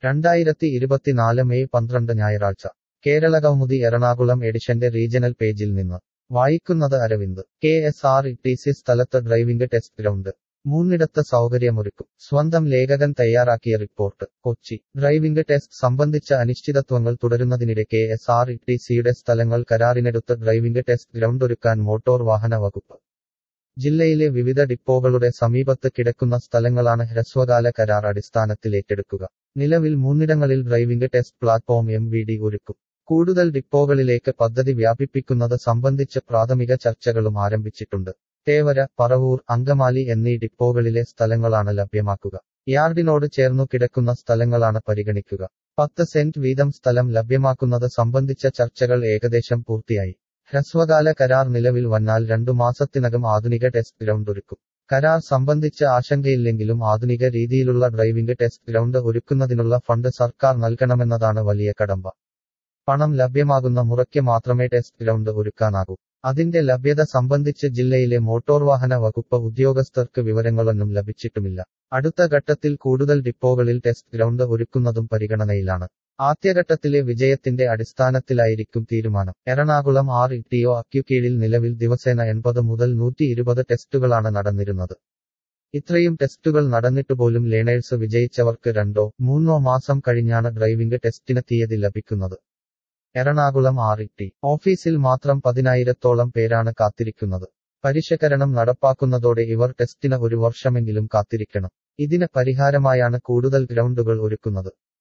രണ്ടായിരത്തി ഇരുപത്തിനാല് മെയ് പന്ത്രണ്ട് ഞായറാഴ്ച കേരളകൗമുദി എറണാകുളം എഡിഷന്റെ റീജണൽ പേജിൽ നിന്ന് വായിക്കുന്നത് Aravind K S R E T C സ്ഥലത്ത് ഡ്രൈവിംഗ് ടെസ്റ്റ് ഗ്രൗണ്ട് മൂന്നിടത്ത് സൗകര്യമൊരുക്കും സ്വന്തം ലേഖകൻ തയ്യാറാക്കിയ റിപ്പോർട്ട് കൊച്ചി ഡ്രൈവിംഗ് ടെസ്റ്റ് സംബന്ധിച്ച അനിശ്ചിതത്വങ്ങൾ തുടരുന്നതിനിടെ K S R E T സിയുടെ സ്ഥലങ്ങൾ കരാറിനെടുത്ത് ഡ്രൈവിംഗ് ടെസ്റ്റ് ഗ്രൗണ്ട് ഒരുക്കാൻ മോട്ടോർ വാഹന വകുപ്പ് ജില്ലയിലെ വിവിധ ഡിപ്പോകളുടെ സമീപത്ത് കിടക്കുന്ന സ്ഥലങ്ങളാണ് ഹ്രസ്വകാല കരാർ അടിസ്ഥാനത്തിൽ ഏറ്റെടുക്കുക നിലവിൽ മൂന്നിടങ്ങളിൽ driving test platform M V D ഒരുക്കും കൂടുതൽ ഡിപ്പോകളിലേക്ക് പദ്ധതി വ്യാപിപ്പിക്കുന്നത് സംബന്ധിച്ച് പ്രാഥമിക ചർച്ചകളും ആരംഭിച്ചിട്ടുണ്ട് തേവര പറവൂർ അങ്കമാലി എന്നീ ഡിപ്പോകളിലെ സ്ഥലങ്ങളാണ് ലഭ്യമാക്കുക യാർഡിനോട് ചേർന്നു കിടക്കുന്ന സ്ഥലങ്ങളാണ് പരിഗണിക്കുക പത്ത് സെന്റ് വീതം സ്ഥലം ലഭ്യമാക്കുന്നത് സംബന്ധിച്ച ചർച്ചകൾ ഏകദേശം പൂർത്തിയായി ഹ്രസ്വകാല കരാർ നിലവിൽ വന്നാൽ രണ്ടു മാസത്തിനകം ആധുനിക ടെസ്റ്റ് ഗ്രൗണ്ട് ഒരുക്കും കരാർ സംബന്ധിച്ച് ആശങ്കയില്ലെങ്കിലും ആധുനിക രീതിയിലുള്ള ഡ്രൈവിംഗ് ടെസ്റ്റ് ഗ്രൗണ്ട് ഒരുക്കുന്നതിനുള്ള ഫണ്ട് സർക്കാർ നൽകണമെന്നതാണ് വലിയ കടമ്പ പണം ലഭ്യമാകുന്ന മുറയ്ക്ക് മാത്രമേ ടെസ്റ്റ് ഗ്രൗണ്ട് ഒരുക്കാനാകൂ അതിന്റെ ലഭ്യത സംബന്ധിച്ച് ജില്ലയിലെ മോട്ടോർ വാഹന വകുപ്പ് ഉദ്യോഗസ്ഥർക്ക് വിവരങ്ങളൊന്നും ലഭിച്ചിട്ടുമില്ല അടുത്ത ഘട്ടത്തിൽ കൂടുതൽ ഡിപ്പോകളിൽ ടെസ്റ്റ് ഗ്രൗണ്ട് ഒരുക്കുന്നതും പരിഗണനയിലാണ് ആദ്യഘട്ടത്തിലെ വിജയത്തിന്റെ അടിസ്ഥാനത്തിലായിരിക്കും തീരുമാനം Ernakulam R E T O അക്യു കീഴിൽ നിലവിൽ ദിവസേന എൺപത് മുതൽ നൂറ്റി ഇരുപത് ടെസ്റ്റുകളാണ് നടന്നിരുന്നത് ഇത്രയും ടെസ്റ്റുകൾ നടന്നിട്ടുപോലും ലേണേഴ്സ് വിജയിച്ചവർക്ക് രണ്ടോ മൂന്നോ മാസം കഴിഞ്ഞാണ് ഡ്രൈവിംഗ് ടെസ്റ്റിന് തീയതി ലഭിക്കുന്നത് എറണാകുളം ആർ ഇ ടി ഓഫീസിൽ മാത്രം പതിനായിരത്തോളം പേരാണ് കാത്തിരിക്കുന്നത് പരിഷ്കരണം നടപ്പാക്കുന്നതോടെ ഇവർ ടെസ്റ്റിന് ഒരു വർഷമെങ്കിലും കാത്തിരിക്കണം ഇതിന് പരിഹാരമായാണ് കൂടുതൽ ഗ്രൗണ്ടുകൾ ഒരുക്കുന്നത്